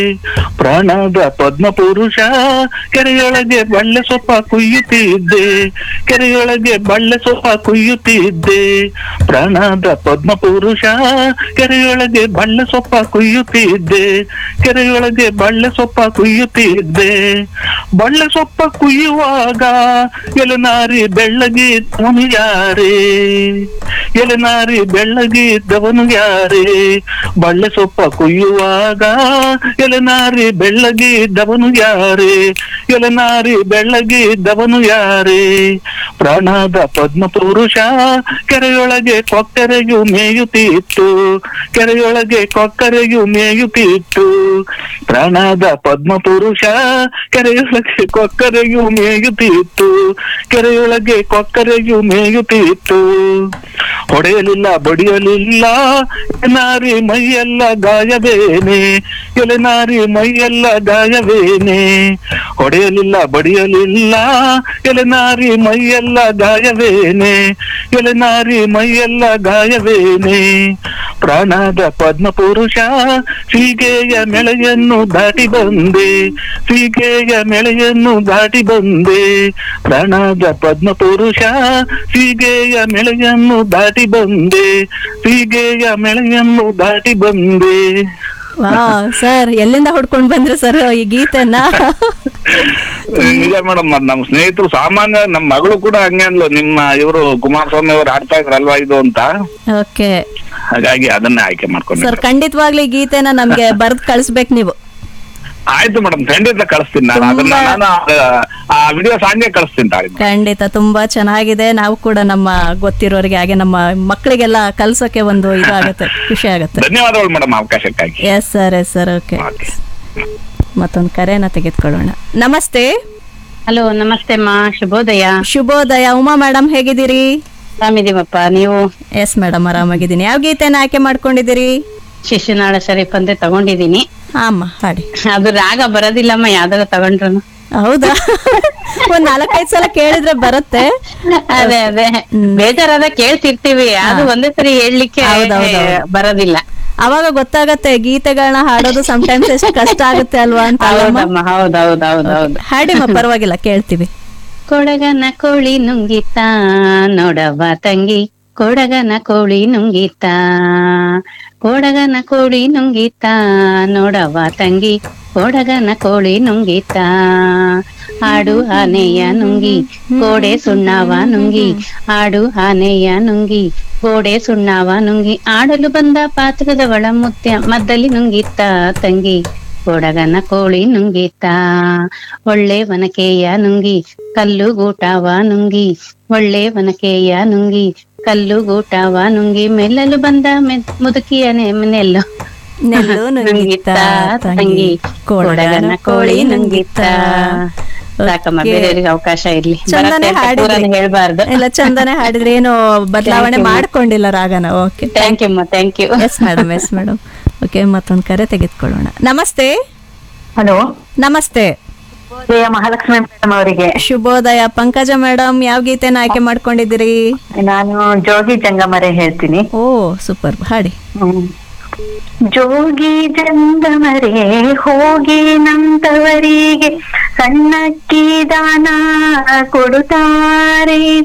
ಪ್ರಾಣದ ಪದ್ಮ ಪುರುಷ ಕೆರೆಯೊಳಗೆ ಬಳ್ಳೆ ಸೊಪ್ಪ ಕುಯ್ಯುತ್ತಿದ್ದೆ ಕೆರೆಯೊಳಗೆ ಬಳ್ಳೆ ಸೊಪ್ಪ ಕುಯ್ಯುತ್ತಿದ್ದೆ ಪ್ರಾಣದ ಪದ್ಮ ಪುರುಷ ಕೆರೆಯೊಳಗೆ ಬಳ್ಳೆ ಸೊಪ್ಪ ಕುಯ್ಯುತ್ತಿದ್ದೆ ಕೆರೆಯೊಳಗೆ ಬಳ್ಳೆ ಸೊಪ್ಪ ಕುಯ್ಯುತ್ತಿದ್ದೆ ಬಳ್ಳೆ ಸೊಪ್ಪ ಕುಯ್ಯುವಾಗ ಎಲೆನಾರಿ ಬೆಳ್ಳಗಿದ್ದವನು ಯಾರೇ ಎಲೆನಾರಿ ಬೆಳ್ಳಗಿದ್ದವನು ಯಾರೇ ಬಳ್ಳೆ ಸೊಪ್ಪ ಕುಯ್ಯುವಾಗ ಎಲೆನಾರಿ ಬೆಳ್ಳಗಿದ್ದವನು ಯಾರೇ ಎಲೆನಾರಿ ಬೆಳ್ಳಗಿದ್ದವನು ಯಾರೇ ಪ್ರಾಣದ ಪದ್ಮ ಪುರುಷ ಕೆರೆಯೊಳಗೆ ಕೊಕ್ಕರೆಯು ಮೇಯುತ್ತಿತ್ತು ಕೆರೆಯೊಳಗೆ ಕೊಕ್ಕರೆಯು ಮೇಯುತ್ತಿತ್ತು ಪ್ರಾಣದ ಪದ್ಮ ಪುರುಷ ಕೆರೆಯೊಳಗೆ ಕೊಕ್ಕರೆಯು ಮೇಯುತ್ತಿತ್ತು ಕೆರೆಯೊಳಗೆ ಕೊಕ್ಕರೆಯು ಮೇಯುತ್ತಿತ್ತು ಹೊಡೆಯಲಿಲ್ಲ ಬಡಿಯಲಿಲ್ಲ ಎಲೆನಾರಿ ಮೈಯೆಲ್ಲ ಗಾಯವೇನೆ ಎಲೆನಾರಿ ಮೈಯೆಲ್ಲ ಗಾಯವೇನೆ ಹೊಡೆಯಲಿಲ್ಲ ಬಡಿಯಲಿಲ್ಲ ಎಲೆನಾರಿ ಮೈಯೆಲ್ಲ ಗಾಯವೇನೆ ಎಲೆನಾರಿ ಮೈಯೆಲ್ಲ ಗಾಯವೇನೆ ಪ್ರಾಣದ ಪದ್ಮ ಪುರುಷ ಸೀಗೆಯ ಮೆಳೆಯನ್ನು ದಾಟಿ ಬಂದೆ ಸೀಗೆಯ ಮೆಳೆಯನ್ನು ದಾಟಿ ಬಂದೆ ಪ್ರಾಣದ ಪದ್ಮ ಪುರುಷ ಸೀಗೆಯ ಮೆಳೆಯನ್ನು ದಾಟಿ ಬಂದೆ ಸೀಗೆಯ ಮೆಳೆಯನ್ನು ದಾಟಿ ಬಂದೆ ವಾ ಸರ್ ಎಲ್ಲಿಂದ ಹುಡ್ಕೊಂಡ್ ಬಂದ್ರೆ ಸರ್ ಈ ಗೀತೆನ ನಿಜ ಮೇಡಮ್ ನಮ್ಮ ಸ್ನೇಹಿತರು ಸಾಮಾನ್ಯ ನಮ್ಮ ಮಗಳು ಕೂಡ ಹಂಗೆ ಅಂದ್ಲು ನಿಮ್ಮ ಇವರು ಕುಮಾರಸ್ವಾಮಿ ಅವರು ಆಡ್ತಾ ಇದ್ರಲ್ವಾ ಇದು ಅಂತ ಓಕೆ ಹಾಗಾಗಿ ಅದನ್ನೇ ಆಯ್ಕೆ ಮಾಡ್ಕೊಂಡೆ ಸರ್ ಖಂಡಿತವಾಗ್ಲೂ ಈ ಗೀತೆನ ನಮ್ಗೆ ಬರ್ದ್ ಕಳಿಸ್ಬೇಕು ನೀವು ಆಯ್ತು ಮೇಡಮ್ ಖಂಡಿತ ಕಳಿಸ್ತೀನಿ ನಾನು ಅದನ್ನ ತುಂಬಾ- ನಾನು ಆ- ಆ ವಿಡಿಯೋ ಸಾಂಗೆ ಕಳಿಸ್ತೀನಿ ತಾಳಿ ಖಂಡಿತ ತುಂಬಾ ಚೆನ್ನಾಗಿದೆ ನಾವು ಕೂಡ ನಮ್ಮ ಗೊತ್ತಿರೋರಿಗೆ ಹಾಗೆ ನಮ್ಮ ಮಕ್ಕಳಿಗೆಲ್ಲ ಕಲ್ಸೋಕೆ ಒಂದು ಇದಾಗತ್ತೆ ಖುಷಿ ಆಗತ್ತೆ ಧನ್ಯವಾದಗಳು ಮೇಡಮ್ ಅವಕಾಶಕ್ಕಾಗಿ yes sir yes sir okay okay ಮತ್ತೊಂದು ಕರೆನ ತೆಗೆದುಕೊಳ್ಳೋಣ ನಮಸ್ತೆ ಹಲೋ ನಮಸ್ತೆ ಅಮ್ಮ ಶುಭೋದಯ ಶುಭೋದಯ ಉಮಾ ಮೇಡಮ್ ಹೇಗಿದ್ದೀರಿ ಆರಾಮಿದೀವಪ್ಪ ನೀವು ಎಸ್ ಮೇಡಮ್ ಆರಾಮಾಗಿದ್ದೀನಿ ಯಾವ ಗೀತೆನ ಆಯ್ಕೆ ಮಾಡ್ಕೊಂಡಿದ್ದೀರಿ ಶಿಶುನಾಳ ಶರೀಫ್ ಅಂತ ತಗೊಂಡಿದೀನಿ ಹಾ ಅಮ್ಮ ಹಾಡಿ ಅದು ರಾಗ ಬರೋದಿಲ್ಲಮ್ಮ ಯಾವ್ದಾರ ತಗೊಂಡ್ರು ಹೌದಾ ಒಂದ್ ನಾಲ್ಕೈದು ಸಲ ಕೇಳಿದ್ರೆ ಬರುತ್ತೆ ಅದೇ ಅದೇ ಬೇಜಾರಾದ ಕೇಳ್ತಿರ್ತೀವಿ ಅದು ಒಂದೇ ಸರಿ ಹೇಳ್ಲಿಕ್ಕೆ ಹೌದೌದೌದು. ಬರೋದಿಲ್ಲ ಅವಾಗ ಗೊತ್ತಾಗತ್ತೆ ಗೀತೆಗಳನ್ನ ಹಾಡೋದು ಸಮಟೈಮ್ಸ್ ಎಷ್ಟು ಕಷ್ಟ ಆಗುತ್ತೆ ಅಲ್ವಾ ಅಂತ ಅಲ್ಲಮ್ಮ? ಹೌದಮ್ಮ ಹೌದೌದೌದೌದು ಹಾಡಿಮ್ಮ ಪರವಾಗಿಲ್ಲ ಕೇಳ್ತೀವಿ ಕೊಡಗನ ಕೋಳಿ ನುಂಗಿತ ನೋಡವ್ವ ತಂಗಿ ಕೊಡಗನ ಕೋಳಿ ನುಂಗಿತ ಕೊಡಗನ ಕೋಳಿ ನುಂಗಿತ ನೋಡವ್ವ ತಂಗಿ ಕೊಡಗನ ಕೋಳಿ ನುಂಗಿತ ಆಡು ಆನೆಯ ನುಂಗಿ ಗೋಡೆ ಸುಣ್ಣವ ನುಂಗಿ ಆಡು ಆನೆಯ ನುಂಗಿ ಗೋಡೆ ಸುಣ್ಣವ ನುಂಗಿ ಆಡಲು ಬಂದ ಪಾತ್ರದವಳ ಮುತ್ಯ ಮದ್ದಲಿ ನುಂಗಿತ್ತ ತಂಗಿ ಕೊಡಗನ ಕೋಳಿ ನುಂಗಿತ ಒಳ್ಳೆ ವನಕೆಯ ನುಂಗಿ ಕಲ್ಲು ಗೂಟವ ನುಂಗಿ ಒಳ್ಳೆ ವನಕೆಯ ನುಂಗಿ ಕಲ್ಲು ಗೂಟವ ನುಂಗಿ ಮೆಲ್ಲಲು ಬಂದ ಮೆದ್- ಮುದುಕಿಯ ನೆಲ್ಲು ನೆಲ್ಲು ನುಂಗಿತ್ತ ತಂಗಿ ಕೊಡಗನ ಕೋಳಿ ನುಂಗಿತ್ತ ಸಾಕಮ್ಮ Okay. ಬೇರೆಯವ್ರಿಗೆ ಅವಕಾಶ ಇರ್ಲಿ ಚಂದನೆ ಬರತ್ತೆ ಅಂತ ಪೂರಾನೇ ಹಾಡಿದ್ರಿ ಹೇಳ್ಬಾರ್ದು ಎಲ್ಲ ಚಂದನೆ ಹಾಡಿದ್ರೆ ಏನು ಬದಲಾವಣೆ Thank you. ಮಾಡ್ಕೊಂಡಿಲ್ಲ ರಾಗನ ಓಕೆ ಥ್ಯಾಂಕ್ ಯು ಅಮ್ಮ thank you yes madam yes madam okay ಮತ್ತೊಂದು ಕರೆ ತೆಗೆದುಕೊಳ್ಳೋಣ ನಮಸ್ತೆ ಹಲೋ ನಮಸ್ತೆ ಜಯ ಮಹಾಲಕ್ಷ್ಮಿ ಮೇಡಮ್ ಅವರಿಗೆ ಶುಭೋದಯ ಪಂಕಜ ಮೇಡಮ್ ಯಾವ ಗೀತೆನ ಆಯ್ಕೆ ಮಾಡ್ಕೊಂಡಿದ್ದೀರಿ ನಾನು ಜೋಗಿ ಜಂಗಮರೆ ಹೇಳ್ತೀನಿ ಓ ಸೂಪರ್ ಹಾಡಿ ಹ್ಮ್. ಜೋಗಿ ಜಂಗಮರೆ ಹೋಗಿ ನಂತವರಿಗೆ ಸಣ್ಣಕ್ಕಿ ದಾನ ಕೊಡುತ್ತಾರೆ